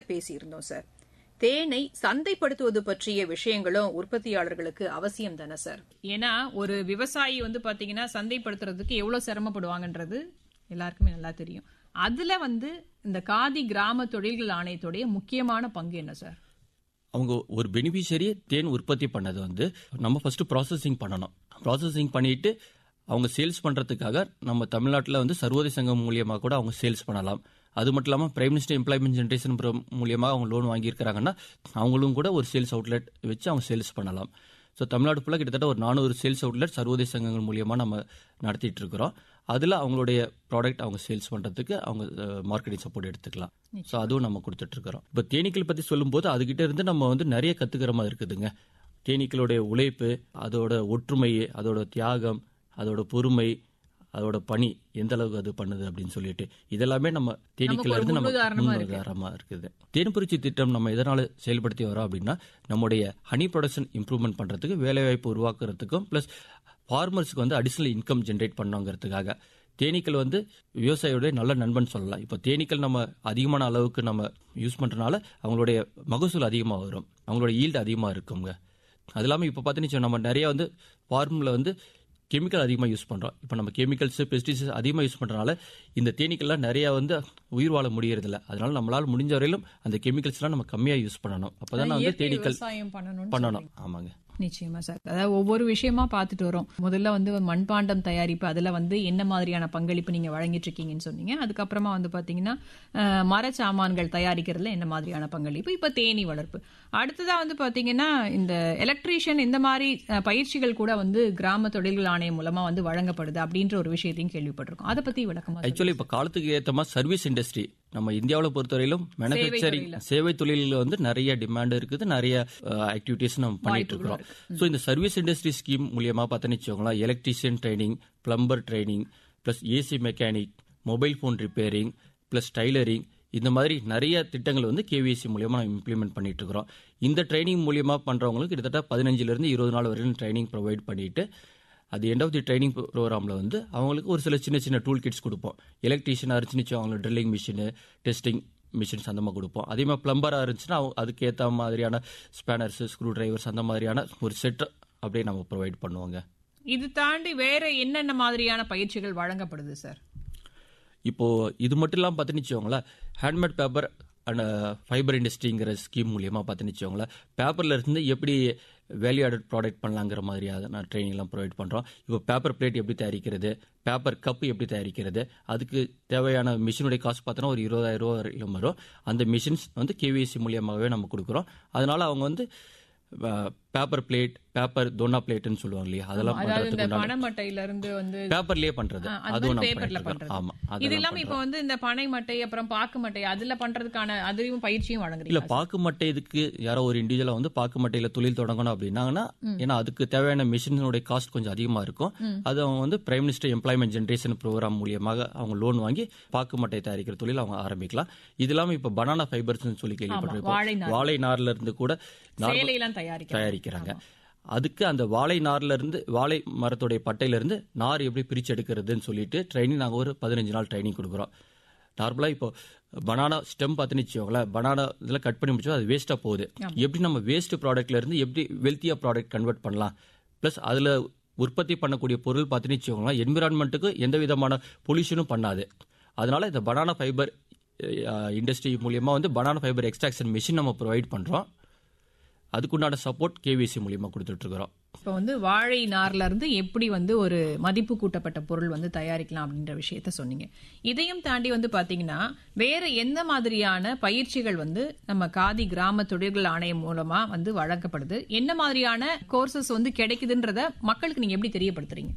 பேசியிருந்தோம் சார் தேனை சந்தைப்படுத்துவது பற்றிய விஷயங்களும் உற்பத்தியாளர்களுக்கு அவசியம் தானே சார் ஏன்னா ஒரு விவசாயி வந்து பாத்தீங்கன்னா சந்தைப்படுத்துறதுக்கு எவ்வளவு சிரமப்படுவாங்கன்றது எல்லாருக்குமே நல்லா தெரியும் அதுல வந்து இந்த காதி கிராம தொழில்கள் ஆணையத்துடைய முக்கியமான பங்கு என்ன சார் அவங்க ஒரு பெனிஃபிஷியரி தேன் உற்பத்தி பண்ணது வந்து நம்ம ஃபர்ஸ்ட் ப்ராசஸிங் பண்ணணும் ப்ராசஸிங் பண்ணிட்டு அவங்க சேல்ஸ் பண்றதுக்காக நம்ம தமிழ்நாட்டில் வந்து சர்வோதய சங்கம் மூலியமாக கூட அவங்க சேல்ஸ் பண்ணலாம் அது மட்டும் இல்லாமல் பிரைம் மினிஸ்டர் எம்ப்ளாய்மெண்ட் ஜென்ரேஷன் மூலியமாக அவங்க லோன் வாங்கியிருக்கிறாங்கன்னா அவங்களும் கூட ஒரு சேல்ஸ் அவுட்லெட் வச்சு அவங்க சேல்ஸ் பண்ணலாம் ஸோ தமிழ்நாடு ஃபுல்லாக கிட்டத்தட்ட ஒரு நானூறு சேல்ஸ் அவுட்லெட் சர்வோதய சங்கங்கள் மூலியமாக நம்ம நடத்திட்டு இருக்கிறோம் அதில் அவங்களுடைய ப்ராடக்ட் அவங்க சேல்ஸ் பண்ணுறதுக்கு அவங்க மார்க்கெட்டிங் சப்போர்ட் எடுத்துக்கலாம் ஸோ அதுவும் நம்ம கொடுத்துட்டு இருக்கிறோம் இப்போ தேனீக்கள் பற்றி சொல்லும்போது அதுகிட்ட இருந்து நம்ம வந்து நிறைய கற்றுக்கிற மாதிரி இருக்குதுங்க தேனீக்களுடைய உழைப்பு அதோட ஒற்றுமை அதோட தியாகம் அதோட பொறுமை அதோட பணி எந்த அளவுக்கு அது பண்ணுது அப்படின்னு சொல்லிட்டு இதெல்லாமே நம்ம தேனீக்கல இருந்து நம்ம முன்னுதாரணமா இருக்கு. முன்னுதாரணமா இருக்குது தேன்புரிச்சி திட்டம் நம்ம எதனால செயல்படுத்தி வரோம் அப்படின்னா நம்முடைய ஹனி ப்ரொடக்ஷன் இம்ப்ரூவ்மெண்ட் பண்றதுக்கு வேலைவாய்ப்பு உருவாக்குறதுக்கும் பிளஸ் ஃபார்மர்ஸ்க்கு வந்து அடிஷனல் இன்கம் ஜென்ரேட் பண்ணுங்கிறதுக்காக தேனீக்கள் வந்து விவசாயியோட நல்ல நண்பன் சொல்லலாம் இப்போ தேனீக்கள் நம்ம அதிகமான அளவுக்கு நம்ம யூஸ் பண்றதுனால அவங்களுடைய மகசூல் அதிகமாக வரும் அவங்களோட ஈல்டு அதிகமாக இருக்குங்க அது இல்லாமல் இப்போ பார்த்தீங்கன்னா நம்ம நிறைய வந்து ஃபார்மில் வந்து கெமிக்கல் அதிகமாக யூஸ் பண்ணுறோம் இப்போ நம்ம கெமிக்கல்ஸ் பெஸ்டிசைட்ஸ் அதிகமாக யூஸ் பண்ணுறதுனால இந்த தேனீக்கள்லாம் நிறைய வந்து உயிர் வாழ முடியறதில்ல அதனால நம்மளால முடிஞ்ச வரையிலும் அந்த கெமிக்கல்ஸ்லாம் நம்ம கம்மியாக யூஸ் பண்ணணும் அப்பதான் வந்து இயற்கை தேனீக்கள் விவசாயம் பண்ணணும்னு பண்ணணும் ஆமாங்க நிச்சயமா சார் அதாவது ஒவ்வொரு விஷயமா பார்த்துட்டு வரோம் முதல்ல வந்து மண்பாண்டம் தயாரிப்பு அதுல வந்து என்ன மாதிரியான பங்களிப்பு நீங்க வழங்கிட்டு இருக்கீங்கன்னு சொன்னீங்க அதுக்கப்புறமா வந்து பாத்தீங்கன்னா அஹ், மரச்சாமான்கள் தயாரிக்கிறதுல என்ன மாதிரியான பங்களிப்பு இப்ப தேனி வளர்ப்பு அடுத்ததா வந்து பாத்தீங்கன்னா இந்த எலக்ட்ரீஷியன் இந்த மாதிரி அஹ், பயிற்சிகள் கூட வந்து கிராம தொழில்கள் ஆணையம் மூலமா வந்து வழங்கப்படுது அப்படின்ற ஒரு விஷயத்தையும் கேள்விப்பட்டிருக்கோம் அதை பத்தி விளக்கமா சொல்லுங்க. ஆக்சுவலி இப்போ காலத்துக்கு ஏற்ற மாதிரி சர்வீஸ் இண்டஸ்ட்ரி நம்ம இந்தியாவில் பொறுத்தவரையிலும் மேனுஃபேக்சரிங் சேவை தொழிலில் வந்து நிறைய டிமாண்ட் இருக்குது நிறைய ஆக்டிவிட்டிஸ் நம்ம பண்ணிட்டு இருக்கிறோம் ஸோ இந்த சர்வீஸ் இண்டஸ்ட்ரி ஸ்கீம் மூலியமா பார்த்தோன்னு வச்சுக்கோங்களேன் electrician training plumber training plus AC mechanic mobile phone repairing plus tailoring இந்த மாதிரி நிறைய திட்டங்கள் வந்து கேவிஎஸ்சி மூலியமா நம்ம இம்ப்ளிமெண்ட் பண்ணிட்டு இருக்கிறோம் இந்த ட்ரைனிங் மூலியமா பண்றவங்களுக்கு கிட்டத்தட்ட பதினஞ்சுல இருந்து இருபது நாள் வரைக்கும் ட்ரைனிங் ப்ரொவைட் பண்ணிட்டு அது எண்ட் ஆஃப் தி ட்ரைனிங் ப்ரோக்ராமில் வந்து அவங்களுக்கு ஒரு சில சின்ன சின்ன டூல் கிட்ஸ் கொடுப்போம் எலக்ட்ரீஷியனாக இருந்துச்சு அவங்களுக்கு ட்ரில்லிங் மிஷினு டெஸ்டிங் மிஷின்ஸ் அந்த மாதிரி கொடுப்போம் அதே மாதிரி பிளம்பராக இருந்துச்சுன்னா அவங்க அதுக்கு ஏற்ற மாதிரியான ஸ்பேனர்ஸ் ஸ்க்ரூ டிரைவர்ஸ் அந்த மாதிரியான ஒரு செட் அப்படியே நம்ம ப்ரொவைட் பண்ணுவோங்க இது தாண்டி வேற என்னென்ன மாதிரியான பயிற்சிகள் வழங்கப்படுது சார் இப்போ இது மட்டும் இல்லாமல் பார்த்துன்னு வச்சுக்கோங்களேன் ஹேண்ட்மேட் பேப்பர் அண்ட் ஃபைபர் இண்டஸ்ட்ரிங்கிற ஸ்கீம் மூலியமாக பார்த்துன்னு வச்சுக்கோங்களேன் பேப்பரில் இருந்து எப்படி வேல்யூ ஆடட் ப்ராடக்ட் பண்ணலாங்கிற மாதிரியாக நான் ட்ரைனிங்லாம் ப்ரொவைட் பண்ணுறோம் இப்போ பேப்பர் பிளேட் எப்படி தயாரிக்கிறது பேப்பர் கப் எப்படி தயாரிக்கிறது அதுக்கு தேவையான மிஷினுடைய காசு பார்த்தோன்னா ஒரு இருபதாயிரம் ரூபா வரையிலும் வரும் அந்த மிஷின்ஸ் வந்து கேவிஎஸ்சி மூலியமாகவே நம்ம கொடுக்குறோம் அதனால அவங்க வந்து பேப்பர் பிளேட் பேப்பர் தோனா பிளேட்னு சொல்லுவாங்க இல்லையா அதெல்லாம் அதாவது இந்த பண்ணுறதுக்கு பனைமட்டையில இருந்து வந்து பேப்பர்லயே பண்றது ஆ, அது அதுவும் மாதிரி நம்ம பேப்பர்ல பண்ணிட்டு பண்றது இருக்கோம். ஆமா இது அதெல்லாம் இல்லாம இப்ப வந்து இந்த பனை மட்டை அப்புறம் பாக்கு மட்டை அதுல பண்றதுக்கான அதுவும் பயிற்சியும் இல்ல வழங்குறீங்க பாக்கு மட்டை இதுக்கு யாரோ ஒரு இண்டிவிஜுவலா வந்து பாக்கு மட்டையில தொழில் தொடங்கணும் அப்படின்னாங்கன்னா ஏன்னா அதுக்கு தேவையான மிஷினுடைய காஸ்ட் கொஞ்சம் அதிகமா இருக்கும் அது அவங்க வந்து prime minister employment generation programme மூலியமாக அவங்க லோன் வாங்கி பாக்கு மட்டை தயாரிக்கிற தொழில் அவங்க ஆரம்பிக்கலாம் இது இல்லாம இப்ப பனானா ஃபைபர்ஸ் சொல்லி வாழை கேள்விப்பட்டிருக்கோம் நார். வாழை நார்ல இருந்து கூட நார் சேலையெல்லாம் தயாரிக்க தயாரிக்கிறாங்க அதுக்கு அந்த வாழை நார்ல இருந்து வாழை மரத்துடைய பட்டையில இருந்து நார் எப்படி பிரிச்சு எடுக்கிறதுன்னு சொல்லிட்டு ட்ரைனிங் நாங்க ஒரு பதினஞ்சு நாள் ட்ரைனிங் கொடுக்குறோம் நார்மலா இப்போ பனானா ஸ்டெம் பார்த்துன்னு வச்சுக்கோங்களேன் பனானா இதெல்லாம் கட் பண்ணி முடிச்சா அது வேஸ்டா போகுது எப்படி நம்ம வேஸ்ட் ப்ராடக்ட்ல இருந்து எப்படி வெல்த்தியா ப்ராடக்ட் கன்வெர்ட் பண்ணலாம் ப்ளஸ் அதுல உற்பத்தி பண்ணக்கூடிய பொருள் பார்த்துன்னு வச்சுக்கோங்களேன் என்விரான்மெண்ட்டுக்கு எந்த விதமான பொல்யூஷனும் பண்ணாது அதனால இந்த பனானா ஃபைபர் இண்டஸ்ட்ரி மூலியமா வந்து பனானா ஃபைபர் எக்ஸ்ட்ராக்ஷன் மிஷின் நம்ம ப்ரொவைட் பண்றோம் அதுக்குண்டான சப்போர்ட் கேவிசி மூலியமா கொடுத்துட்டு இருக்கிறோம் இப்ப வந்து வாழை நார்ல இருந்து எப்படி வந்து ஒரு மதிப்பு கூட்டப்பட்ட பொருள் வந்து தயாரிக்கலாம் அப்படின்ற விஷயத்த சொன்னீங்க இதையும் தாண்டி வந்து பாத்தீங்கன்னா வேற எந்த மாதிரியான பயிற்சிகள் வந்து நம்ம காதி கிராம தொழில்கள் ஆணையம் மூலமா வந்து வழங்கப்படுது என்ன மாதிரியான கோர்சஸ் வந்து கிடைக்குதுன்றத மக்களுக்கு நீங்க எப்படி தெரியப்படுத்துறீங்க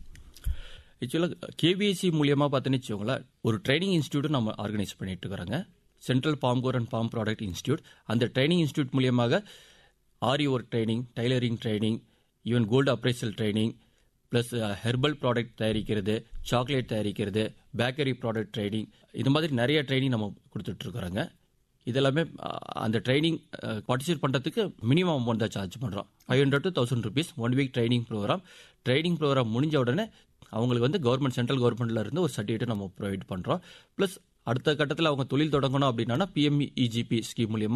ஆக்சுவலாக கேபிஎஸ்சி மூலியமா பார்த்தீங்கன்னு வச்சுக்கோங்களேன் ஒரு ட்ரைனிங் இன்ஸ்டியூட் நம்ம ஆர்கனைஸ் பண்ணிட்டு இருக்கிறாங்க central palm gur and palm product institute அந்த ட்ரைனிங் இன்ஸ்டியூட் மூலியமாக aari work training tailoring training even gold appraisal training plus herbal product தயாரிக்கிறது சாக்லேட் தயாரிக்கிறது பேக்கரி ப்ராடக்ட் ட்ரைனிங் இது மாதிரி நிறைய ட்ரைனிங் நம்ம கொடுத்துட்டு இருக்கிறோங்க இதெல்லாமே அஹ், அந்த ட்ரைனிங் பார்ட்டிசிபேட் பண்ணுறதுக்கு மினிமம் அமௌண்ட் தான் சார்ஜ் பண்ணுறோம் five hundred to thousand rupees one week training programme training programme முடிஞ்ச உடனே அவங்களுக்கு வந்து கவர்மெண்ட் சென்ட்ரல் கவர்மெண்ட்ல இருந்து ஒரு சர்டிஃபிகேட் நம்ம ப்ரொவைட் பண்ணுறோம் ப்ளஸ் அடுத்த கட்டத்தில் அவங்க தொழில் தொடங்கணும் அப்படின்னா பிஎம்இஜிபி ஸ்கீம் மூலியமா